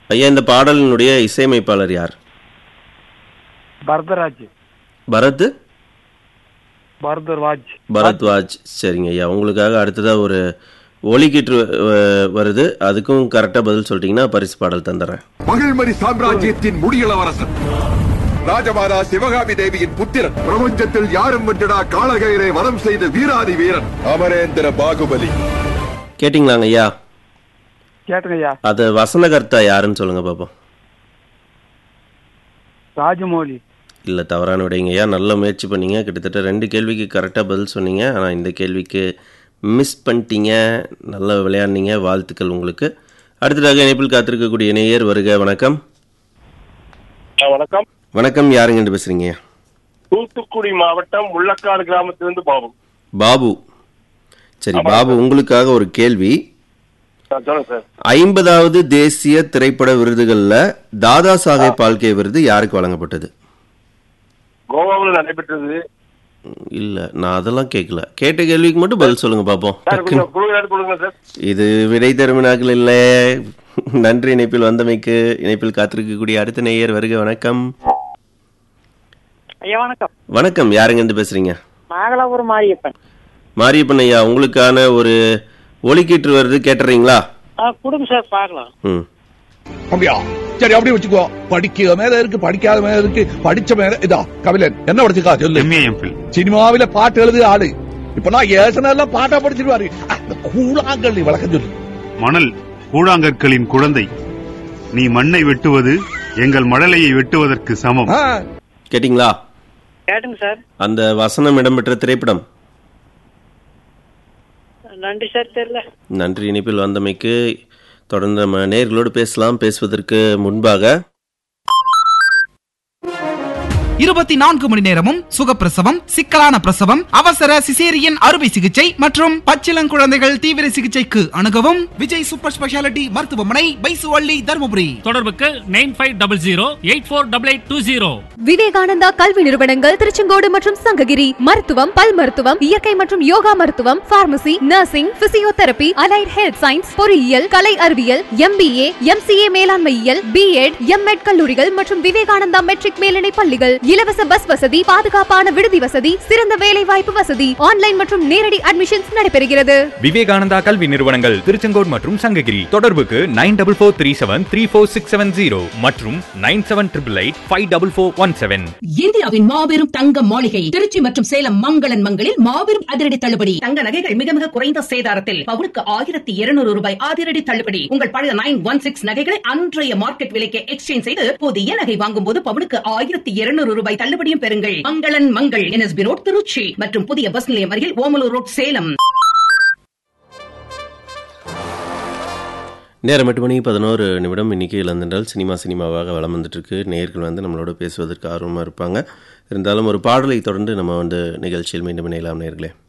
ஐயா இந்த பாடலினுடைய இசையமைப்பாளர் யார் பரதராஜ் பரத் பரதராஜ் பரத்வாஜ் சரிங்க ஐயா உங்களுக்காக அடுத்ததாக ஒரு ஒலிக்கீற்று அஹ், வருது அதுக்கும் கரெக்டாக பதில் சொல்லிட்டீங்கன்னா பரிசு பாடல் தந்துடுறேன் மகிழ்மரி சாம்ராஜ்யத்தின் முடியளவரசன் ராஜமாதா சிவகாமி தேவியின் புத்திரன் பிரபஞ்சத்தில் யாரும் வென்றடா காளகயிறை வரம் செய்த வீராதி வீரன் அமரேந்திர பாகுபலி கேட்டிங்களாங்க ஐயா கேட்டுங்க ஐயா அது வசனகர்த்தா யாருன்னு சொல்லுங்க பார்ப்போம் ராஜமௌலி இல்லை தவறான விடைங்க ஐயா நல்ல முயற்சி பண்ணீங்க கிட்டத்தட்ட ரெண்டு கேள்விக்கு கரெக்டாக பதில் சொன்னீங்க ஆனால் இந்த கேள்விக்கு மிஸ் பண்ணிட்டீங்க நல்லா விளையாடுனீங்க வாழ்த்துக்கள் உங்களுக்கு அடுத்ததாக இணைப்பில் காத்திருக்கக்கூடிய நேயர் வருக வணக்கம் வணக்கம் வணக்கம் யாருங்க பேசுறீங்க தூத்துக்குடி மாவட்டம் முள்ளக்காடு கிராமத்திலிருந்து பாபு பாபு சரி பாபு உங்களுக்காக ஒரு கேள்வி ஆ, சொல்லுங்க சார் ஐம்பதாவது தேசிய திரைப்பட விருதுகளில் தாதா சாஹேப் பால்கே விருது யாருக்கு வழங்கப்பட்டது கோவாவில் நடைபெற்றது இல்லை நான் அதெல்லாம் கேட்கல கேட்ட கேள்விக்கு மட்டும் பதில் சொல்லுங்க பார்ப்போம் சார் டக்குன்னு. கொஞ்சம் குழுவினர் கொடுங்க சார் இது விடை தருமினாக்கள் இல்லை நன்றி இணைப்பில் வந்தமைக்கு இணைப்பில் காத்திருக்கக்கூடிய அடுத்த நேயர் வருக வணக்கம் ஐயா வணக்கம் வணக்கம் யாருங்க இருந்து பேசுறீங்க நாகலாபுரம் மாரியப்பன் மாரியப்பன் ஐயா உங்களுக்கான ஒரு ஒலிக்கீற்று வருது கேட்டுறீங்களா ஆ கொடுங்க சார் பார்க்கலாம் ம் அப்படியா சரி அப்படியே வச்சுக்கோ படிக்க மேல இருக்கு படிக்காத மேல இருக்கு படிச்ச மேல இதா கபிலன் என்ன படிச்சுக்கா சொல்லு சினிமாவில பாட்டு எழுது ஆளு இப்ப நான் ஏசனெல்லாம் பாட்டா படிச்சிருவாரு அந்த கூழாங்கல் விளக்கம் சொல்லு மணல் கூழாங்கற்களின் குழந்தை நீ மண்ணை வெட்டுவது எங்கள் மடலையை வெட்டுவதற்கு சமம் ஆ, கேட்டிங்களா கேட்டுங்க சார் அந்த வசனம் இடம்பெற்ற திரைப்படம் நன்றி சார் தெரியல நன்றி இணைப்பில் வந்தமைக்கு தொடர்ந்து நம்ம நேயர்களோடு பேசலாம் பேசுவதற்கு முன்பாக இருபத்தி நான்கு மணி நேரமும் சுகப்பிரசவம் சிக்கலான பிரசவம் அவசர சிசேரியன் அறுவை சிகிச்சை மற்றும் பச்சிளங்குழந்தைகள் தீவிர சிகிச்சைக்கு அணுகவும் விஜய் சூப்பர் ஸ்பெஷாலிட்டி மருத்துவமனை பைசுவள்ளி தருமபுரி தொடர்புக்கு nine five double zero eight four double eight two zero Vivekananda கல்வி நிறுவனங்கள் திருச்செங்கோடு மற்றும் சங்ககிரி மருத்துவம் பல் மருத்துவம் இயற்கை மற்றும் யோகா மருத்துவம் pharmacy nursing physiotherapy allied health science பொறியியல் கலை அறிவியல் எம்பிஏ எம்சிஏ மேலாண்மையியல் பிஎட் எம்எட் கல்லூரிகள் மற்றும் விவேகானந்தா மெட்ரிக் மேல்நிலை பள்ளிகள் இலவச பஸ் வசதி பாதுகாப்பான விடுதி வசதி சிறந்த வேலை வாய்ப்பு வசதி ஆன்லைன் மற்றும் நேரடி அட்மிஷன்ஸ் நடைபெறுகிறது விவேகானந்தா கல்வி நிறுவனங்கள் திருச்செங்கோடு மற்றும் சங்ககிரி தொடர்புக்கு nine double four three seven three four six seven zero மற்றும் nine seven triple eight five double four one seven இந்தியாவின் மாபெரும் தங்க மாளிகை திருச்சி மற்றும் சேலம் மங்களன் மங்களில் மாபெரும் அதிரடி தள்ளுபடி தங்க நகைகள் மிக மிக குறைந்த சேதாரத்தில் பவுனுக்கு ஆயிரத்தி இருநூறு ரூபாய் அதிரடி தள்ளுபடி உங்கள் பழைய நைன் ஒன் சிக்ஸ் நகைகளை அன்றைய மார்க்கெட் விலைக்கு எக்ஸ்சேஞ்ச் செய்து புதிய நகை வாங்கும் போது பவுனுக்கு ஆயிரத்தி இருநூறு ரூபாய் தள்ளுபடியும் பெறுங்கள் மங்களன் மங்கள் என்எஸ்பி ரோட் திருச்சி மற்றும் புதிய பஸ் நிலையம் அருகில் ஓமலூர் ரோட் சேலம் நேரம் எட்டு மணி பதினோரு நிமிடம் இன்னைக்கு இளந்தென்றால் சினிமா சினிமாவாக வளம் வந்துட்டு இருக்கு நேயர்கள் வந்து நம்மளோட பேசுவதற்கு ஆர்வமாக இருப்பாங்க இருந்தாலும் ஒரு பாடலை தொடர்ந்து நம்ம வந்து நிகழ்ச்சியில் மீண்டும் இணையலாம் நேர்களே